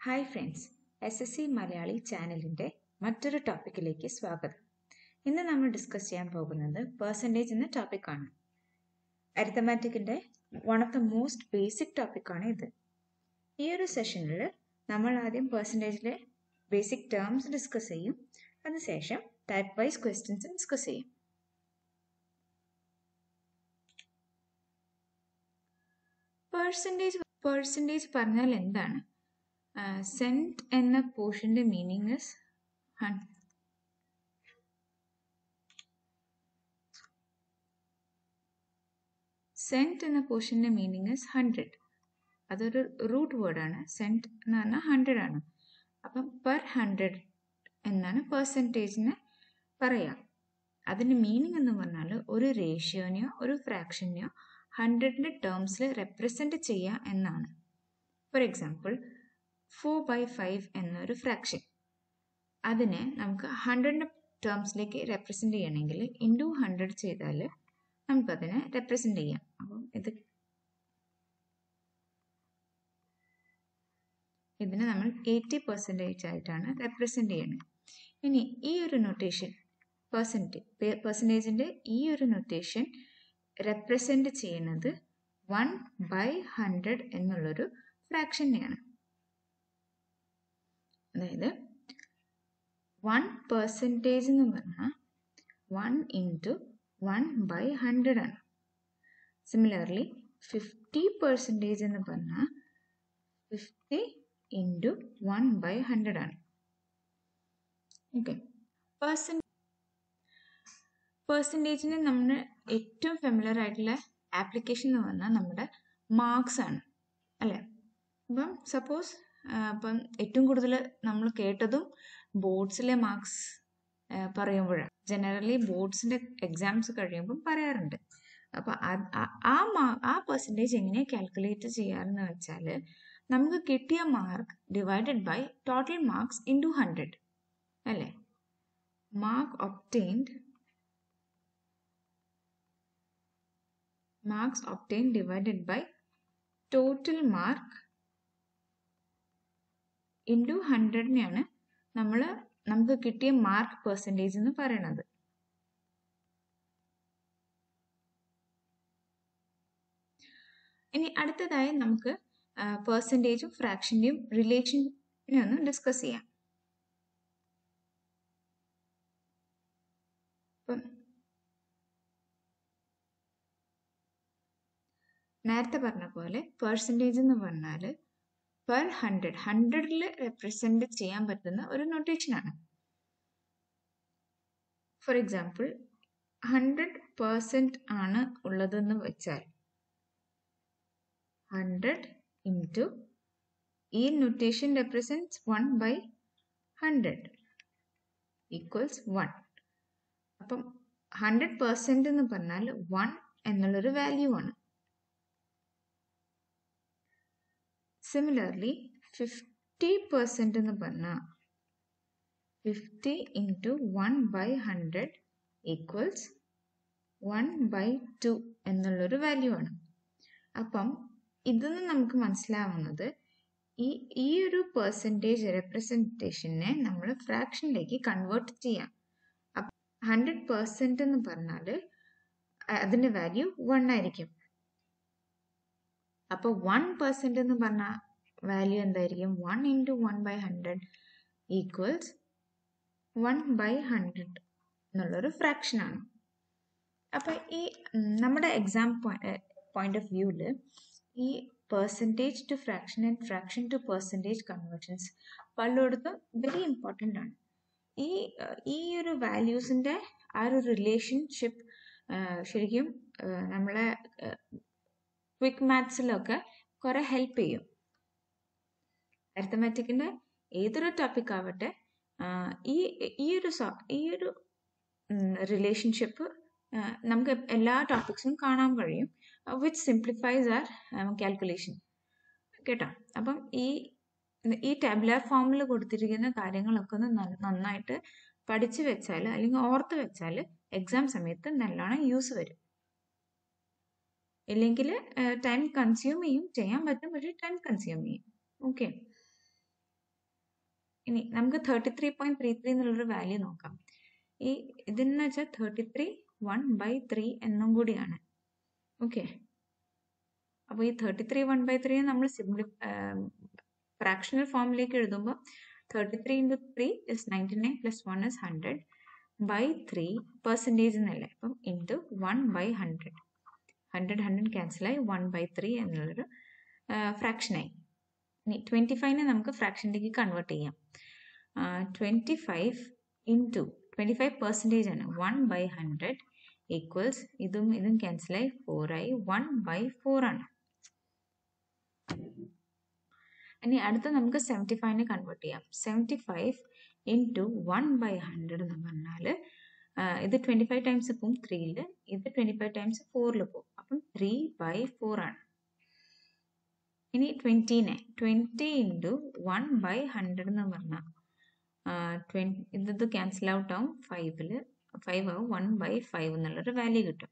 hi friends S S C Malayali ചാനലിൻ്റെ മറ്റൊരു ടോപ്പിക്കിലേക്ക് സ്വാഗതം ഇന്ന് നമ്മൾ ഡിസ്കസ് ചെയ്യാൻ പോകുന്നത് പേഴ്സൻറ്റേജ് എന്ന ടോപ്പിക്കാണ് അരിത്തമാറ്റിക്കിൻ്റെ one of the most basic ടോപ്പിക്കാണ് ഇത് ഈ ഒരു സെഷനിൽ നമ്മൾ ആദ്യം പേഴ്സൻറ്റേജിലെ ബേസിക് ടേംസ് ഡിസ്കസ് ചെയ്യും അതിനുശേഷം ടൈപ്പ് വൈസ് ക്വസ്റ്റ്യൻസ് ഡിസ്കസ് ചെയ്യും പേഴ്സൻറ്റേജ് പേഴ്സൻറ്റേജ് പറഞ്ഞാൽ എന്താണ് സെൻറ്റ് എന്ന പോർഷൻ്റെ മീനിങ് ഇസ് സെൻറ്റ് എന്ന പോർഷൻ്റെ മീനിങ് ഇസ് ഹൺഡ്രഡ് അതൊരു റൂട്ട് വേർഡാണ് സെൻറ്റ് എന്ന് പറഞ്ഞാൽ ഹൺഡ്രഡ് ആണ് അപ്പം പെർ ഹൺഡ്രഡ് എന്നാണ് പെർസെൻറ്റേജിന് പറയാം അതിൻ്റെ മീനിങ് എന്ന് പറഞ്ഞാൽ ഒരു റേഷ്യോനെയോ ഒരു ഫ്രാക്ഷനെയോ ഹൺഡ്രഡിൻ്റെ ടേംസിൽ റെപ്രസെൻ്റ് ചെയ്യുക എന്നാണ് for example four by five എന്നൊരു ഫ്രാക്ഷൻ അതിനെ നമുക്ക് ഹൺഡ്രഡിൻ്റെ ടേംസിലേക്ക് റെപ്രസെൻ്റ് ചെയ്യണമെങ്കിൽ ഇൻറ്റു ഹൺഡ്രഡ് ചെയ്താൽ നമുക്കതിനെ റെപ്രസെൻ്റ് ചെയ്യാം അപ്പം ഇത് ഇതിനെ നമ്മൾ എയ്റ്റി പെർസെൻറ്റേജ് ആയിട്ടാണ് റെപ്രസെൻ്റ് ചെയ്യുന്നത് ഇനി ഈ ഒരു നൊട്ടേഷൻ പെർസെൻറ്റേജ് പെർസെൻറ്റേജിൻ്റെ ഈ ഒരു നൊട്ടേഷൻ റെപ്രസെൻ്റ് ചെയ്യുന്നത് വൺ ബൈ ഹൺഡ്രഡ് എന്നുള്ളൊരു ഫ്രാക്ഷനെയാണ് അതായത് വൺ പെർസെൻറ്റേജ് എന്ന് പറഞ്ഞാൽ one into one by hundred ആണ് സിമിലർലി ഫിഫ്റ്റി പെർസെൻറ്റേജ് എന്ന് പറഞ്ഞാൽ fifty into one by hundred ആണ് ഓക്കെ പേഴ്സൻ പേഴ്സൻറ്റേജിന് നമ്മൾ ഏറ്റവും ഫെമിലർ ആയിട്ടുള്ള ആപ്ലിക്കേഷൻ എന്ന് പറഞ്ഞാൽ നമ്മുടെ മാർക്സ് ആണ് അല്ലേ അപ്പം സപ്പോസ് അപ്പം ഏറ്റവും കൂടുതൽ നമ്മൾ കേട്ടതും ബോർഡ്സിലെ മാർക്സ് പറയുമ്പോഴാണ് ജനറലി ബോർഡ്സിൻ്റെ എക്സാംസ് കഴിയുമ്പം പറയാറുണ്ട് അപ്പോൾ ആ മാ ആ പെർസെൻറ്റേജ് എങ്ങനെ കാൽക്കുലേറ്റ് ചെയ്യാറെന്ന് വെച്ചാൽ നമുക്ക് കിട്ടിയ mark divided by total marks into hundred അല്ലേ mark obtained marks obtain divided by total mark into ഹൺഡ്രഡിനെയാണ് നമ്മൾ നമുക്ക് കിട്ടിയ മാർക്ക് പെർസെൻറ്റേജ് എന്ന് പറയണത് ഇനി അടുത്തതായി നമുക്ക് പെർസെൻറ്റേജും ഫ്രാക്ഷൻ്റെയും റിലേഷനെ ഒന്ന് ഡിസ്കസ് ചെയ്യാം ഇപ്പം നേരത്തെ പറഞ്ഞ പോലെ പെർസെൻറ്റേജ് എന്ന് പറഞ്ഞാൽ പെർ ഹൺഡ്രഡ് ഹൺഡ്രഡിൽ റെപ്രസെൻ്റ് ചെയ്യാൻ പറ്റുന്ന ഒരു നൊട്ടേഷനാണ് ഫോർ എക്സാമ്പിൾ ഹൺഡ്രഡ് പേഴ്സെൻറ്റ് ആണ് ഉള്ളതെന്ന് വെച്ചാൽ ഹൺഡ്രഡ് ഇൻറ്റു ഈ notation represents one by hundred equals one അപ്പം ഹൺഡ്രഡ് പേഴ്സെൻറ്റ് എന്ന് പറഞ്ഞാൽ വൺ എന്നുള്ളൊരു വാല്യൂ ആണ് സിമിലർലി ഫിഫ്റ്റി പെർസെൻറ്റ് എന്ന് പറഞ്ഞാൽ fifty into one by hundred equals one by two എന്നുള്ളൊരു വാല്യൂ ആണ് അപ്പം ഇതൊന്നും നമുക്ക് മനസ്സിലാവുന്നത് ഈ ഈ ഒരു പെർസെൻറ്റേജ് റെപ്രസെൻറ്റേഷനെ നമ്മൾ ഫ്രാക്ഷനിലേക്ക് കൺവേർട്ട് ചെയ്യാം അപ്പം ഹൺഡ്രഡ് പെർസെൻറ്റ് എന്ന് പറഞ്ഞാൽ അതിൻ്റെ വാല്യൂ വൺ ആയിരിക്കും അപ്പോൾ വൺ പെർസെൻറ്റ് എന്ന് പറഞ്ഞ വാല്യൂ എന്തായിരിക്കും one into one by hundred equals one by hundred എന്നുള്ളൊരു ഫ്രാക്ഷനാണ് അപ്പോൾ ഈ നമ്മുടെ എക്സാം പോയിന്റ് ഓഫ് വ്യൂവിൽ ഈ percentage to fraction and fraction to percentage conversions പലയിടത്തും വെരി ഇമ്പോർട്ടൻ്റ് ആണ് ഈ ഈ ഒരു വാല്യൂസിൻ്റെ ആ ഒരു റിലേഷൻഷിപ്പ് ശരിക്കും നമ്മളെ ക്വിക്ക് മാത്സിലൊക്കെ കുറെ ഹെൽപ്പ് ചെയ്യും അരിത്തമാറ്റിക്കിൻ്റെ ഏതൊരു ടോപ്പിക് ആവട്ടെ ഈ ഈ ഒരു ഈ ഒരു റിലേഷൻഷിപ്പ് നമുക്ക് എല്ലാ ടോപ്പിക്സും കാണാൻ കഴിയും വിച്ച് സിംപ്ലിഫൈസ് ആർ കാൽക്കുലേഷൻ കേട്ടോ അപ്പം ഈ ഈ ടാബുലാർ ഫോമിൽ കൊടുത്തിരിക്കുന്ന കാര്യങ്ങളൊക്കെ ഒന്ന് നന്നായിട്ട് പഠിച്ചു വെച്ചാൽ അല്ലെങ്കിൽ ഓർത്ത് വെച്ചാൽ എക്സാം സമയത്ത് നല്ലോണം യൂസ് വരും ഇല്ലെങ്കിൽ ടൈം കൺസ്യൂം ചെയ്യും ചെയ്യാൻ പറ്റും പക്ഷേ ടൈം കൺസ്യൂം ചെയ്യും ഓക്കെ ഇനി നമുക്ക് thirty three point three three എന്നുള്ളൊരു വാല്യൂ നോക്കാം ഈ ഇതെന്ന് വെച്ചാൽ thirty three one by three എന്നും കൂടിയാണ് ഓക്കെ അപ്പോൾ ഈ thirty three one by three നമ്മൾ സിംപ്ലി ഫ്രാക്ഷണൽ ഫോമിലേക്ക് എഴുതുമ്പോൾ thirty three into three is ninety nine plus one is hundred by three percentage എന്നല്ലേ അപ്പം into one by hundred hundred hundred ക്യാൻസലായി വൺ ബൈ ത്രീ എന്നുള്ളൊരു ഫ്രാക്ഷനായി ഇനി ട്വൻറ്റി ഫൈവിനെ നമുക്ക് ഫ്രാക്ഷനിലേക്ക് കൺവേർട്ട് ചെയ്യാം twenty five into twenty five percentage ആണ് വൺ ബൈ ഹൺഡ്രഡ് ഈക്വൽസ് ഇതും ഇതും ക്യാൻസലായി ഫോറായി വൺ ബൈ ഫോർ ആണ് ഇനി അടുത്ത നമുക്ക് സെവൻറ്റി ഫൈവിനെ കൺവേർട്ട് ചെയ്യാം seventy five into one by hundred എന്ന് പറഞ്ഞാൽ ഇത് ട്വൻറ്റി ഫൈവ് ടൈംസ് പോകും ത്രീയിൽ ഇത് ട്വൻറ്റി ഫൈവ് ടൈംസ് ഫോറിൽ പോകും അപ്പം ത്രീ ബൈ ഫോർ ആണ് ഇനി ട്വൻറ്റീനെ twenty into one by hundred എന്ന് പറഞ്ഞാൽ ട്വൻറ്റി ഇത് ക്യാൻസൽ ഔട്ട് ആവും ഫൈവിൽ ഫൈവ് ആവും വൺ ബൈ ഫൈവ് എന്നുള്ളൊരു വാല്യൂ കിട്ടും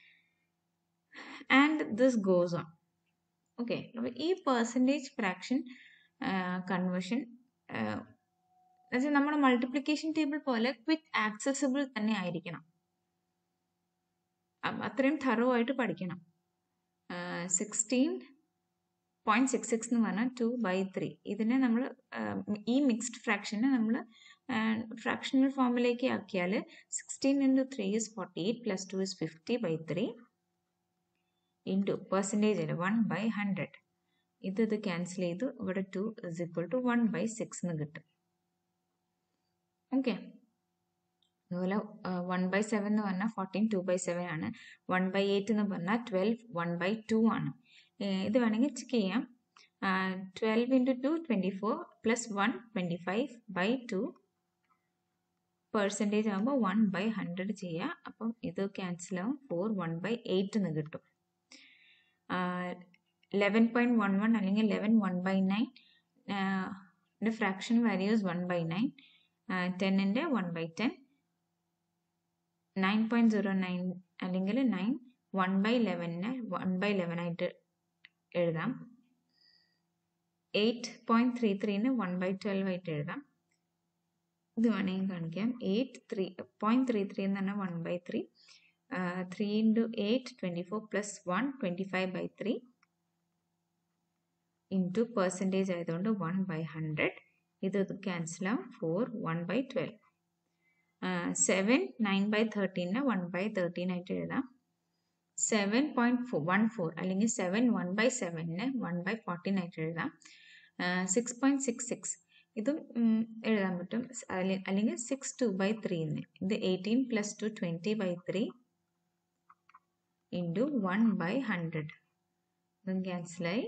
and this goes on okay അപ്പോൾ ഈ പെർസെൻറ്റേജ് ഫ്രാക്ഷൻ കൺവേർഷൻ എന്നുവെച്ചാൽ നമ്മുടെ മൾട്ടിപ്ലിക്കേഷൻ ടേബിൾ പോലെ ക്വിക്ക് ആക്സസിബിൾ തന്നെ ആയിരിക്കണം അത്രയും thorough ആയിട്ട് പഠിക്കണം സിക്സ്റ്റീൻ പോയിന്റ് സിക്സ് സിക്സ് എന്ന് പറഞ്ഞാൽ ടു ബൈ ത്രീ ഇതിനെ നമ്മൾ ഈ മിക്സ്ഡ് ഫ്രാക്ഷനെ നമ്മൾ ഫ്രാക്ഷണൽ ഫോമിലേക്ക് ആക്കിയാൽ sixteen into three is forty eight plus two is fifty by three into percentage അല്ല വൺ ബൈ ഹൺഡ്രഡ് ഇത് ഇത് ക്യാൻസൽ ചെയ്തു ഇവിടെ two is equal to one by six എന്ന് കിട്ടും ഓക്കെ അതുപോലെ വൺ ബൈ സെവൻ എന്ന് പറഞ്ഞാൽ ഫോർട്ടീൻ ടു ബൈ സെവൻ ആണ് വൺ ബൈ എയ്റ്റ് എന്ന് പറഞ്ഞാൽ ട്വൽവ് വൺ ബൈ ടു ആണ് ഇത് വേണമെങ്കിൽ ചെക്ക് ചെയ്യാം twelve into two twenty four plus one twenty five by two percentage ആകുമ്പോൾ വൺ ബൈ ഹൺഡ്രഡ് ചെയ്യുക അപ്പം ഇത് ക്യാൻസൽ ആവും ഫോർ വൺ ബൈ എയ്റ്റ് എന്ന് കിട്ടും ലെവൻ പോയിൻറ്റ് വൺ വൺ അല്ലെങ്കിൽ eleven one by nine fraction values one by nine ടെന്നിൻ്റെ one by ten nine point zero nine അല്ലെങ്കിൽ നയൻ വൺ ബൈ ലെവനിനെ വൺ ബൈ ലെവൻ ആയിട്ട് എഴുതാം eight point three ത്രീന് one by twelve ആയിട്ട് എഴുതാം ഇത് വേണമെങ്കിൽ കാണിക്കാം eight three point three three എന്ന് പറഞ്ഞാൽ one by three three into eight twenty four plus one twenty five by three into percentage ആയതുകൊണ്ട് വൺ ബൈ ഹൺഡ്രഡ് ഇത് ക്യാൻസൽ ആവും four one by twelve seven nine by തേർട്ടീനെ one by thirteen ആയിട്ട് എഴുതാം seven point four one four അല്ലെങ്കിൽ seven one by സെവനിനെ one by fourteen ആയിട്ട് എഴുതാം സിക്സ് പോയിൻറ്റ് സിക്സ് സിക്സ് ഇതും എഴുതാൻ പറ്റും അല്ലെങ്കിൽ സിക്സ് ടു ബൈ ത്രീന്ന് ഇത് eighteen plus two twenty by three into one by hundred ഇതും ക്യാൻസലായി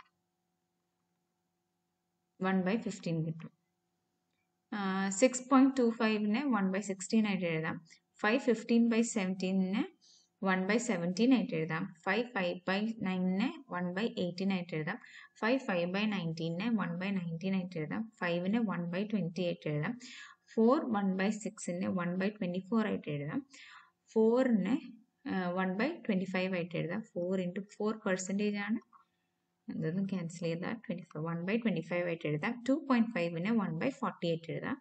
വൺ ബൈ ഫിഫ്റ്റീൻ കിട്ടും സിക്സ് പോയിൻറ്റ് ടു ഫൈവിനെ വൺ ബൈ സിക്സ്റ്റീൻ ആയിട്ട് എഴുതാം ഫൈവ് ഫിഫ്റ്റീൻ ബൈ സെവൻറ്റീനിനെ വൺ ബൈ സെവൻറ്റീൻ ആയിട്ട് എഴുതാം ഫൈവ് ഫൈവ് ബൈ നയനിനെ വൺ ബൈ എയ്റ്റീൻ ആയിട്ട് എഴുതാം ഫൈവ് ഫൈവ് ബൈ നയൻറ്റീനെ വൺ ബൈ നയൻറ്റീൻ ആയിട്ട് എഴുതാം ഫൈവിനെ വൺ ബൈ ട്വൻറ്റി ആയിട്ട് എഴുതാം ഫോർ വൺ ബൈ സിക്സിനെ വൺ ബൈ ട്വൻറ്റി ഫോർ ആയിട്ട് എഴുതാം ഫോറിനെ വൺ ബൈ ട്വൻറ്റി ഫൈവ് ആയിട്ട് എഴുതാം ഫോർ ഇൻറ്റു ഫോർ പെർസെൻറ്റേജ് ആണ് അതൊന്ന് ക്യാൻസൽ ചെയ്താൽ twenty five one by twenty five ആയിട്ട് എഴുതാം ടു പോയിൻറ്റ് ഫൈവിനെ വൺ ബൈ ഫോർട്ടി ആയിട്ട് എഴുതാം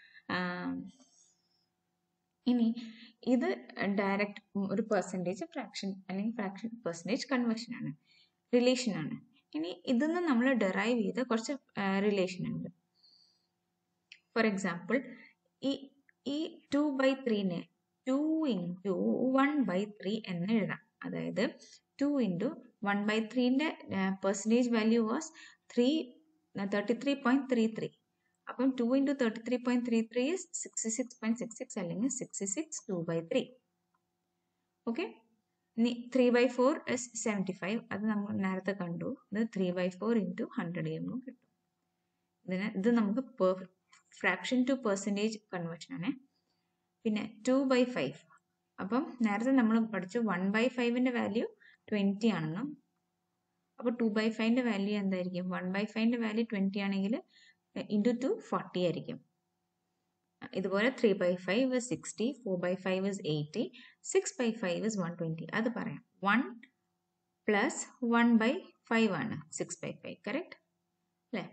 ഇനി ഇത് ഡയറക്റ്റ് ഒരു പെർസെൻറ്റേജ് ഫ്രാക്ഷൻ അല്ലെങ്കിൽ ഫ്രാക്ഷൻ പെർസെൻറ്റേജ് കൺവേർഷൻ ആണ് റിലേഷൻ ആണ് ഇനി ഇതിന്ന് നമ്മൾ ഡെറൈവ് ചെയ്ത കുറച്ച് റിലേഷൻ ഉണ്ട് ഫോർ എക്സാമ്പിൾ ഈ ഈ ടു ബൈ ത്രീനെ two into one by three എന്ന് എഴുതാം അതായത് ടു ഇൻറ്റു വൺ ബൈ ത്രീൻ്റെ percentage value was three thirty three point three three അപ്പം two into thirty three point three three is sixty six point six six അല്ലെങ്കിൽ sixty six two by three okay ഇനി three by four is seventy five അത് നമ്മൾ നേരത്തെ കണ്ടു ഇത് three by four into hundred ചെയ്യുമ്പോൾ കിട്ടും ഇതിന് ഇത് നമുക്ക് per fraction to percentage conversion ആണ് പിന്നെ ടു ബൈ ഫൈവ് അപ്പം നേരത്തെ നമ്മൾ പഠിച്ചു വൺ ബൈ ഫൈവിൻ്റെ വാല്യൂ ട്വൻറ്റി ആണെന്നും അപ്പോൾ ടു ബൈ ഫൈവിൻ്റെ വാല്യൂ എന്തായിരിക്കും വൺ ബൈ ഫൈവിൻ്റെ വാല്യൂ ട്വൻറ്റി ആണെങ്കിൽ ഇൻറ്റു ടു ഫോർട്ടി ആയിരിക്കും ഇതുപോലെ three by five is sixty four by five is eighty six by five is one twenty അത് പറയാം one plus one by five ആണ് six by five correct അല്ലേ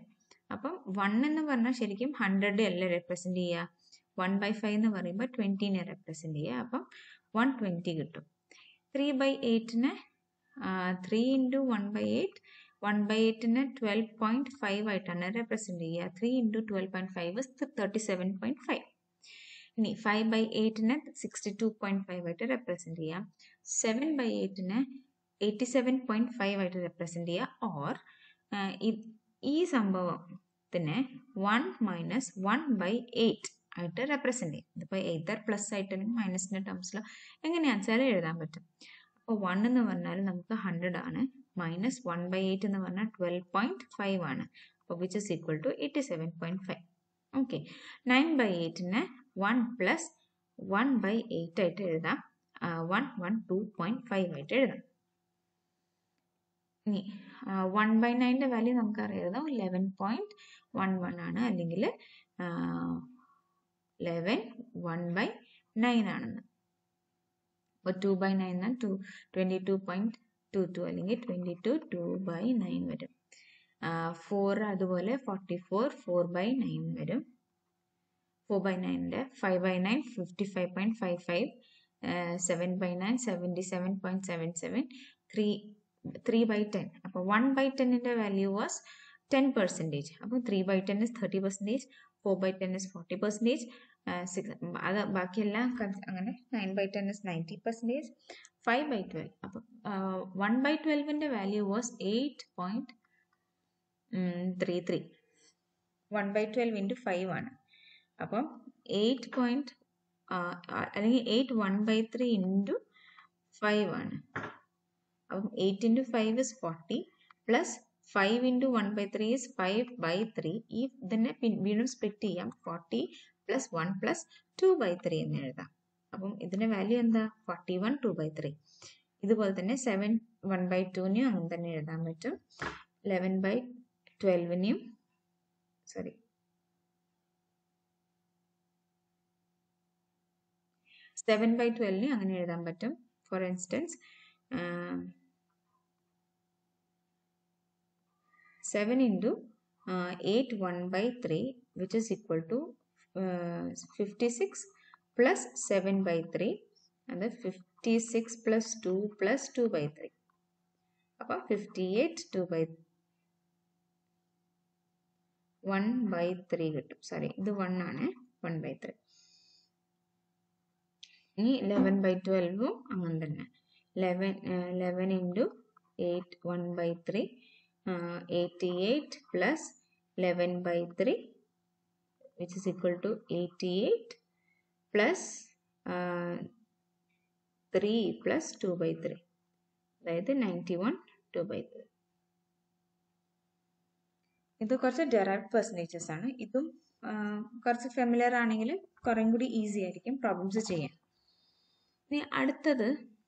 അപ്പം one എന്ന് പറഞ്ഞാൽ ശരിക്കും ഹൺഡ്രഡ് അല്ല റെപ്രസെൻറ്റ് ചെയ്യുക വൺ ബൈ ഫൈവ് എന്ന് പറയുമ്പോൾ ട്വൻറ്റീനെ റെപ്രസെൻറ്റ് ചെയ്യുക അപ്പം വൺ ട്വൻറ്റി കിട്ടും ത്രീ ബൈ എയ്റ്റിന് three into one by eight one by എയ്റ്റിന് ട്വൽവ് പോയിൻറ്റ് ഫൈവ് ആയിട്ടാണ് റെപ്രസെൻറ്റ് ചെയ്യുക three into twelve point five thirty seven point five ഇനി ഫൈവ് ബൈ എയ്റ്റിന് സിക്സ്റ്റി ടു പോയിൻറ്റ് ഫൈവ് ആയിട്ട് റെപ്രസെൻറ്റ് ചെയ്യാം seven by എയ്റ്റിന് eighty seven point five ആയിട്ട് represent ചെയ്യുക ഓർ ഈ സംഭവത്തിന് one minus one by eight ആയിട്ട് റെപ്രസെൻറ്റ് ചെയ്യും ഇതിപ്പോൾ എയ്തർ പ്ലസ് ആയിട്ട് അല്ലെങ്കിൽ മൈനസിൻ്റെ ടേംസിലോ എങ്ങനെയാണെന്ന് വെച്ചാൽ എഴുതാൻ പറ്റും അപ്പോൾ വൺ എന്ന് പറഞ്ഞാൽ നമുക്ക് ഹൺഡ്രഡ് ആണ് മൈനസ് വൺ ബൈ എയ്റ്റ് എന്ന് പറഞ്ഞാൽ ട്വൽവ് പോയിൻറ്റ് ഫൈവ് ആണ് അപ്പോൾ which is equal to eighty seven point five okay nine by എയ്റ്റിന് one plus one by eight ആയിട്ട് എഴുതാം one one two point five ആയിട്ട് എഴുതാം ഇനി വൺ ബൈ നയൻ്റെ വാല്യൂ നമുക്കറിയാം ലെവൻ പോയിൻറ്റ് വൺ വൺ ആണ് അല്ലെങ്കിൽ ലെവൻ വൺ ബൈ നയൻ ആണെന്ന് അപ്പോൾ ടു ബൈ നയൻ എന്നാൽ two twenty two point two two അല്ലെങ്കിൽ twenty two two by nine വരും ഫോർ അതുപോലെ forty four four by nine വരും ഫോർ ബൈ നയൻ്റെ five by nine fifty five point five five seven by nine seventy seven point seven seven three three by ten അപ്പോൾ one by ടെന്നിൻ്റെ value was ten percentage അപ്പോൾ three by ten is thirty percentage four by ten is forty percentage six അത് ബാക്കിയെല്ലാം അങ്ങനെ nine by ten is ninety percentage five by twelve അപ്പം one by ട്വൽവിൻ്റെ value was eight point three three one by twelve into five ആണ് അപ്പം eight point അല്ലെങ്കിൽ eight one by three into five ആണ് അപ്പം eight into five is forty plus five into one by three is five by three ഈ ഇതിനെ വീണ്ടും split ചെയ്യാം forty plus one plus two by three എന്ന് എഴുതാം അപ്പം ഇതിൻ്റെ വാല്യൂ എന്താ forty one two by three ഇതുപോലെ തന്നെ സെവൻ വൺ ബൈ ടുവിനെയും അങ്ങനെ തന്നെ എഴുതാൻ പറ്റും ലെവൻ ബൈ ട്വൽവിനെയും സോറി സെവൻ ബൈ ട്വൽവിനെയും അങ്ങനെ എഴുതാൻ പറ്റും for instance seven into eight one by three which is equal to fifty six plus seven by three അത് fifty six plus two plus two by three അപ്പോൾ fifty eight two by one by three കിട്ടും sorry ഇത് one ആണ് one by three ഇനി eleven by ട്വൽവും അങ്ങനെ തന്നെ eleven eleven into eight one by three eighty eight plus eleven by three which is equal to eighty eight plus three plus two by three അതായത് ninety one two by three ഇത് കുറച്ച് derived percentages ആണ് ഇതും കുറച്ച് familiar ആണെങ്കിൽ കുറേ കൂടി easy ആയിരിക്കും പ്രോബ്ലംസ് ചെയ്യാൻ ഇനി അടുത്തത്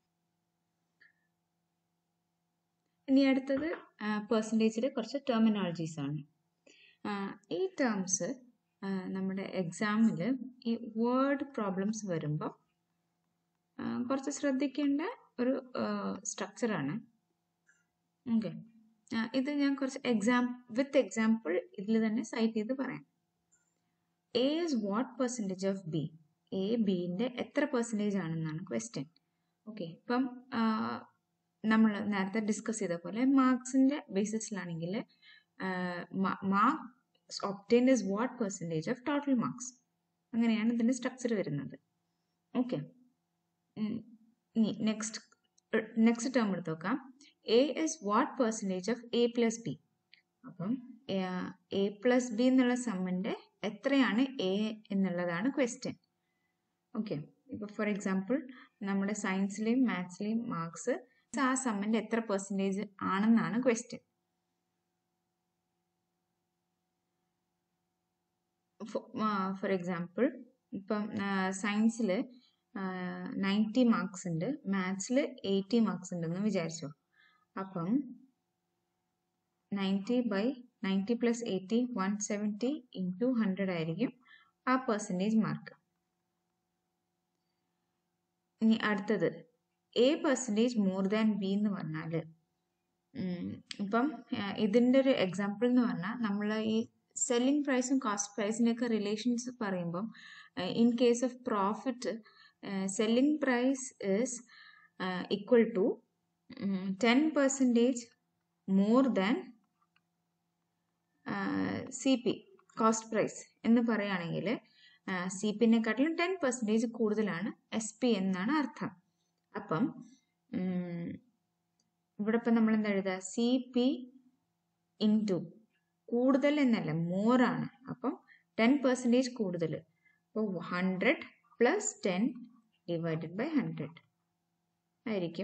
ഇനി അടുത്തത് പെർസെൻറ്റേജിലെ കുറച്ച് ടെർമിനോളജീസ് ആണ് ഈ ടേംസ് നമ്മുടെ എക്സാമിൽ ഈ വേർഡ് പ്രോബ്ലംസ് വരുമ്പോൾ കുറച്ച് ശ്രദ്ധിക്കേണ്ട ഒരു സ്ട്രക്ചറാണ് ഓക്കെ ഇത് ഞാൻ കുറച്ച് എക്സാം വിത്ത് എക്സാമ്പിൾ ഇതിൽ തന്നെ സൈറ്റ് ചെയ്ത് പറയാം A is what percentage of B A ബിൻ്റെ എത്ര പെർസെൻറ്റേജ് ആണെന്നാണ് ക്വസ്റ്റ്യൻ ഓക്കെ ഇപ്പം നമ്മൾ നേരത്തെ ഡിസ്കസ് ചെയ്ത പോലെ മാർക്സിൻ്റെ ബേസിസിലാണെങ്കിൽ marks obtain is what percentage of total marks അങ്ങനെയാണ് ഇതിൻ്റെ സ്ട്രക്ചർ വരുന്നത് ഓക്കെ ഇനി നെക്സ്റ്റ് നെക്സ്റ്റ് ടേം എടുത്ത് നോക്കാം A is what percentage of A plus B അപ്പം എ പ്ലസ് ബി എന്നുള്ള സമ്മിൻ്റെ എത്രയാണ് എ എന്നുള്ളതാണ് ക്വസ്റ്റ്യൻ ഓക്കെ ഇപ്പോൾ ഫോർ എക്സാമ്പിൾ നമ്മുടെ സയൻസിലെയും മാത്സിലെയും മാർക്സ് ആ സമ്മിൻ്റെ എത്ര പെർസെൻറ്റേജ് ആണെന്നാണ് ക്വസ്റ്റ്യൻ ഫോർ എക്സാമ്പിൾ ഇപ്പം സയൻസിൽ നയൻറ്റി മാർക്സ് ഉണ്ട് മാത്സിൽ എയ്റ്റി മാർക്സ് ഉണ്ടെന്ന് വിചാരിച്ചോ അപ്പം ninety by ninety plus eighty one seventy into hundred ആയിരിക്കും ആ പെർസെൻറ്റേജ് മാർക്ക് ഇനി അടുത്തത് A percentage more than B എന്ന് പറഞ്ഞാൽ ഇപ്പം ഇതിൻ്റെ ഒരു എക്സാമ്പിൾ എന്ന് പറഞ്ഞാൽ നമ്മൾ ഈ സെല്ലിംഗ് പ്രൈസും കോസ്റ്റ് പ്രൈസിൻ്റെയൊക്കെ റിലേഷൻസ് പറയുമ്പം in case of profit selling price is equal to ten percentage more than C P cost price എന്ന് പറയുകയാണെങ്കിൽ സി പിന്നെക്കാട്ടിലും ടെൻ പെർസെൻറ്റേജ് കൂടുതലാണ് എസ് പി എന്നാണ് അർത്ഥം അപ്പം ഇവിടെ ഇപ്പം നമ്മൾ എന്താ എഴുതുക സി പി ഇൻറ്റു കൂടുതൽ എന്നല്ല മോർ ആണ് അപ്പം ടെൻ പെർസെൻറ്റേജ് കൂടുതൽ അപ്പോൾ hundred plus ten divided by hundred ആയിരിക്കും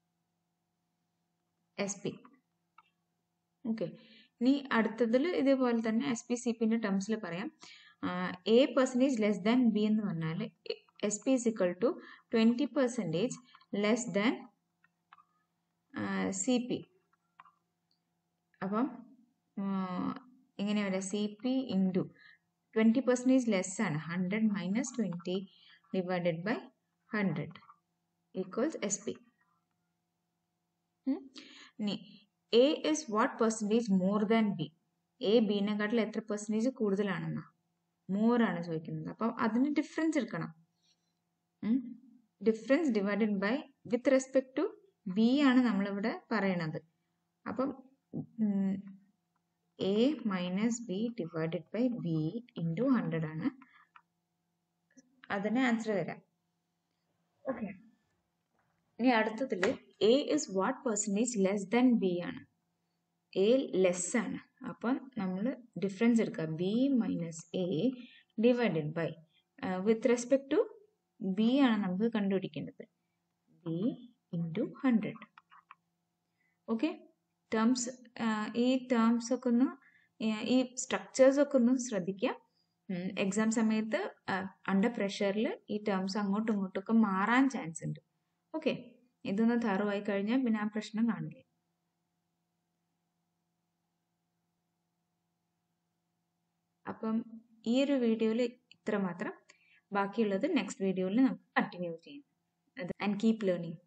എസ് പി ഓക്കെ ഇനി അടുത്തതിൽ ഇതേപോലെ തന്നെ എസ് പി സി പിൻ്റെ ടേംസിൽ പറയാം A percentage less than B എന്ന് പറഞ്ഞാൽ S P is equal to twenty percentage less than C P അപ്പം എങ്ങനെ വരാം C P into twenty percentage less ആണ് hundred minus twenty divided by hundred equals S P ഇനി A is what percentage more than B A ബിനെക്കാട്ടിൽ എത്ര percentage കൂടുതലാണെന്നാ more ആണ് ചോദിക്കുന്നത് അപ്പം അതിന് ഡിഫറൻസ് എടുക്കണം difference divided by with respect to B ആണ് നമ്മളിവിടെ പറയണത് അപ്പം A minus B divided by B into hundred ആണ് അതിന് ആൻസർ വരാം ഓക്കെ ഇനി അടുത്തതിൽ A is what percentage less than B ആണ് എ ലെസ് ആണ് അപ്പം നമ്മൾ ഡിഫറൻസ് എടുക്കുക B minus A divided by with respect to B ആണ് നമുക്ക് കണ്ടുപിടിക്കേണ്ടത് B into hundred okay terms ഈ ടേംസ് ഒക്കെ ഒന്ന് ഈ സ്ട്രക്ചേഴ്സ് ഒക്കെ ഒന്ന് ശ്രദ്ധിക്കുക എക്സാം സമയത്ത് അണ്ടർ പ്രഷറിൽ ഈ ടേംസ് അങ്ങോട്ടും ഇങ്ങോട്ടും ഒക്കെ മാറാൻ ചാൻസ് ഉണ്ട് ഓക്കെ ഇതൊന്ന് തറുവായി കഴിഞ്ഞാൽ പിന്നെ ആ പ്രശ്നം കാണില്ല അപ്പം ഈ ഒരു വീഡിയോയിൽ ഇത്ര മാത്രം ബാക്കിയുള്ളത് നെക്സ്റ്റ് വീഡിയോയിൽ നമുക്ക് കണ്ടിന്യൂ ചെയ്യാം ആൻഡ് കീപ് ലേണിംഗ്